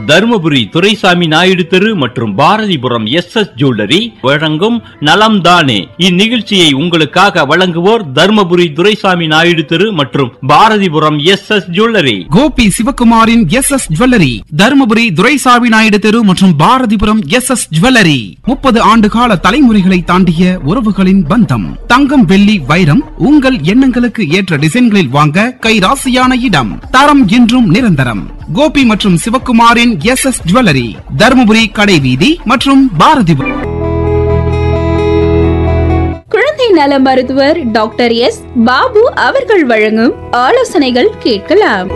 தருமபுரி துரைசாமி நாயுடு தெரு மற்றும் Bharathipuram S S jewellery வழங்கும் நலம் தானே இந்நிகழ்ச்சியை உங்களுக்காக வழங்குவோர் தருமபுரி துரைசாமி நாயுடு தெரு மற்றும் Bharathipuram S S jewellery Gopi சிவகுமாரின் S S jewellery Dharmapuri Duraisamy Naidu தெரு மற்றும் பாரதிபுரம் எஸ் எஸ் ஜுவல்லரி முப்பது ஆண்டு கால தலைமுறைகளை தாண்டிய உறவுகளின் பந்தம் தங்கம் வெள்ளி வைரம் உங்கள் எண்ணங்களுக்கு ஏற்ற டிசைன்களில் வாங்க கைராசியான இடம் தரம் என்றும் நிரந்தரம் கோபி மற்றும் சிவகுமாரின் எஸ் எஸ் ஜுவல்லரி தருமபுரி கடைவீதி மற்றும் பாரதிபுரம் குழந்தை நல மருத்துவர் டாக்டர் எஸ் பாபு அவர்கள் வழங்கும் ஆலோசனைகள் கேட்கலாம்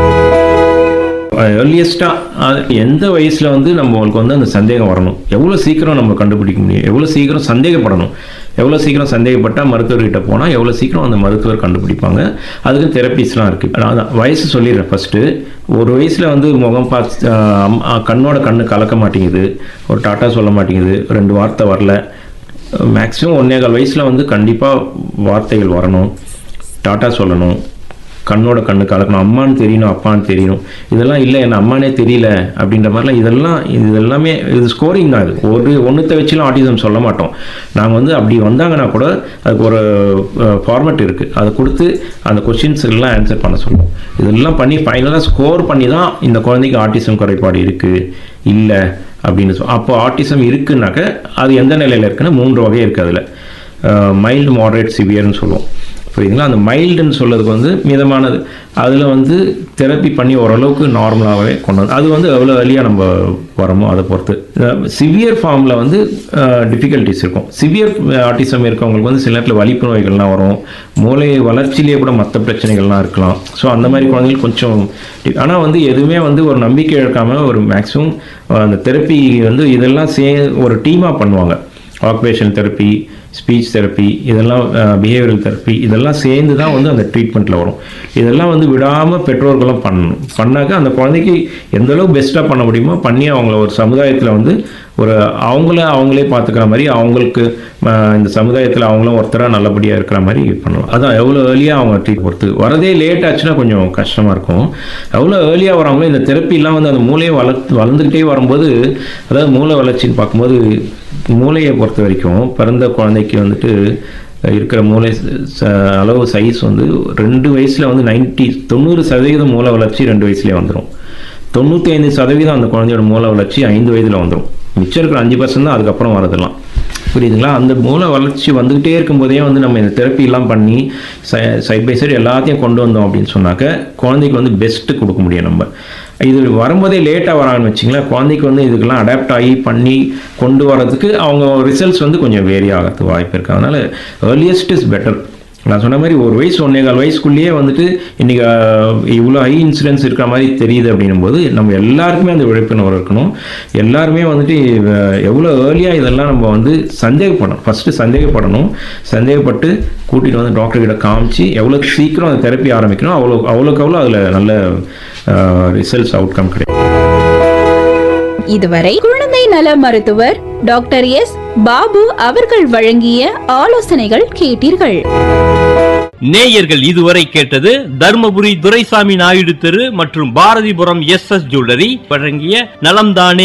ஏர்லியஸ்ட்டாக எந்த வயசில் வந்து நம்மளுக்கு வந்து அந்த சந்தேகம் வரணும் எவ்வளோ சீக்கிரம் நம்ம கண்டுபிடிக்க முடியும் எவ்வளோ சீக்கிரம் சந்தேகப்படணும் எவ்வளோ சீக்கிரம் சந்தேகப்பட்டால் மருத்துவர்கிட்ட போனால் எவ்வளோ சீக்கிரம் அந்த மருத்துவர் கண்டுபிடிப்பாங்க அதுக்கு தெரப்பிஸ்லாம் இருக்குது அதான் வயசு சொல்லிடுறேன் ஃபஸ்ட்டு ஒரு வயசில் வந்து முகம் பார்த்து ஆஹ், அம்மா- கண்ணோட கண்ணு கலக்க மாட்டேங்குது ஒரு டாட்டா சொல்ல மாட்டேங்குது ரெண்டு வார்த்தை வரல மேக்ஸிமம் ஒன்னே கால் வயசில் வந்து கண்டிப்பாக வார்த்தைகள் வரணும் டாட்டா சொல்லணும் கண்ணோட கண்ணு கலக்கணும் அம்மான்னு தெரியணும் அப்பான்னு தெரியணும் இதெல்லாம் இல்லை என்ன அம்மானே தெரியல அப்படின்ற மாதிரிலாம் இதெல்லாம் இது எல்லாமே இது ஸ்கோரிங் தான் இது ஒரு ஒன்றுத்தை வச்சுலாம் ஆட்டிசம் சொல்ல மாட்டோம் நாங்கள் வந்து அப்படி வந்தாங்கன்னா கூட அதுக்கு ஒரு ஃபார்மேட் இருக்குது அதை கொடுத்து அந்த கொஷின்ஸ் எல்லாம் ஆன்சர் பண்ண சொல்லுவோம் இதெல்லாம் பண்ணி ஃபைனலாக ஸ்கோர் பண்ணி தான் இந்த குழந்தைக்கு ஆட்டிசம் குறைபாடு இருக்குது இல்லை அப்படின்னு சொல் அப்போ ஆட்டிசம் இருக்குன்னாக்க அது எந்த நிலையில் இருக்குன்னா மூன்று வகை இருக்குது அதில் மைல்டு மாடரேட் சிவியர்னு சொல்லுவோம் புரியுதுங்களா அந்த மைல்டுன்னு சொல்றதுக்கு வந்து மிதமானது அதில் வந்து தெரப்பி பண்ணி ஓரளவுக்கு நார்மலாகவே கொண்டு வந்து அது வந்து எவ்வளோ வழியாக நம்ம வரமோ அதை பொறுத்து சிவியர் ஃபார்மில் வந்து டிஃபிகல்ட்டிஸ் இருக்கும் சிவியர் ஆட்டிசம் இருக்கவங்களுக்கு வந்து சில நேரத்தில் வலிப்பு நோய்கள்லாம் வரும் மூளை வளர்ச்சியிலேயே கூட மற்ற பிரச்சனைகள்லாம் இருக்கலாம் ஸோ அந்த மாதிரி குழந்தைங்களுக்கு கொஞ்சம் ஆனால் வந்து எதுவுமே வந்து ஒரு நம்பிக்கை இழக்காம ஒரு மேக்ஸிமம் அந்த தெரப்பி வந்து இதெல்லாம் சே ஒரு டீமாக பண்ணுவாங்க ஆக்குபேஷன் தெரப்பி ஸ்பீச் தெரப்பி இதெல்லாம் பிஹேவியரல் தெரப்பி இதெல்லாம் சேர்ந்து தான் வந்து அந்த ட்ரீட்மெண்ட்டில் வரும் இதெல்லாம் வந்து விடாமல் பெற்றோர்களும் பண்ணணும் பண்ணாக்க அந்த குழந்தைக்கு எந்த அளவுக்கு பெஸ்ட்டாக பண்ண முடியுமோ பண்ணி அவங்கள ஒரு சமுதாயத்தில் வந்து ஒரு அவங்கள அவங்களே பார்த்துக்கிற மாதிரி அவங்களுக்கு அஹ், இந்த சமுதாயத்தில் அவங்களும் ஒருத்தராக நல்லபடியாக இருக்கிற மாதிரி பண்ணலாம் அதான் எவ்வளோ ஏர்லியாக அவங்க ட்ரீட் பொறுத்து வரதே லேட் ஆச்சுன்னா கொஞ்சம் கஷ்டமாக இருக்கும் எவ்வளோ ஏர்லியாக வராங்களோ இந்த தெரப்பிலாம் வந்து அந்த மூளையை வளர்த்து வளர்ந்துக்கிட்டே வரும்போது அதாவது மூளை வளர்ச்சின்னு பார்க்கும்போது மூளையை பொறுத்த வரைக்கும் பிறந்த குழந்தைக்கு வந்துட்டு இருக்கிற மூளை ச- அளவு சைஸ் வந்து ரெண்டு வயசில் வந்து நைன்டி தொண்ணூறு சதவீதம் மூளை வளர்ச்சி ரெண்டு வயசுலேயே வந்துடும் தொண்ணூற்றி ஐந்து சதவீதம் அந்த குழந்தையோட மூளை வளர்ச்சி ஐந்து வயதில் வந்துடும் மிச்சம் இருக்கிற அஞ்சு பர்சன்ட் தான் அதுக்கப்புறம் வரதெல்லாம் புரியுதுங்களா அந்த மூளை வளர்ச்சி வந்துக்கிட்டே இருக்கும்போதே வந்து நம்ம இந்த தெரப்பிலாம் பண்ணி சைட் பை சைடு எல்லாத்தையும் கொண்டு வந்தோம் அப்படின்னு சொன்னாக்க குழந்தைக்கு வந்து பெஸ்ட்டு கொடுக்க முடியும் நம்ம இது வரும்போதே லேட்டாக வராங்கன்னு வச்சிங்களேன் குழந்தைக்கு வந்து இதுக்கெல்லாம் அடாப்ட் ஆகி பண்ணி கொண்டு வரதுக்கு அவங்க ரிசல்ட்ஸ் வந்து கொஞ்சம் வேரி ஆகிறதுக்கு வாய்ப்பு இருக்குது அதனால் ஏர்லியஸ்ட் இஸ் பெட்டர் நான் சொன்ன மாதிரி ஒரு வயசு ஒன்னே கால் வயசுக்குள்ளேயே வந்துட்டு இன்னைக்கு அஹ், இவ்வளோ ஹை இன்சிடென்ஸ் இருக்கிற மாதிரி தெரியுது அப்படின்னும் போது நம்ம எல்லாருக்குமே அந்த விழிப்புணர்வு இருக்கணும் எல்லாருமே வந்துட்டு அஹ், எவ்வளோ ஏர்லியாக இதெல்லாம் நம்ம வந்து சந்தேகப்படணும் ஃபஸ்ட்டு சந்தேகப்படணும் சந்தேகப்பட்டு கூட்டிகிட்டு வந்து டாக்டர் கிட்ட காமிச்சு எவ்வளோ சீக்கிரம் அந்த தெரப்பி ஆரம்பிக்கணும் அவ்வளோ அவ்வளோக்கு அவ்வளோ அதில் நல்ல ரிசல்ட்ஸ் அவுட்கம் கிடைக்கும் இதுவரை குழந்தை நல மருத்துவர் டாக்டர் எஸ் பாபு அவர்கள் வழங்கிய ஆலோசனைகள் கேட்டீர்கள் நேயர்கள் இதுவரை கேட்டது தருமபுரி துரைசாமி நாயுடு தெரு மற்றும் பாரதிபுரம் எஸ் எஸ் ஜுவல்லரி வழங்கிய நலம்தானே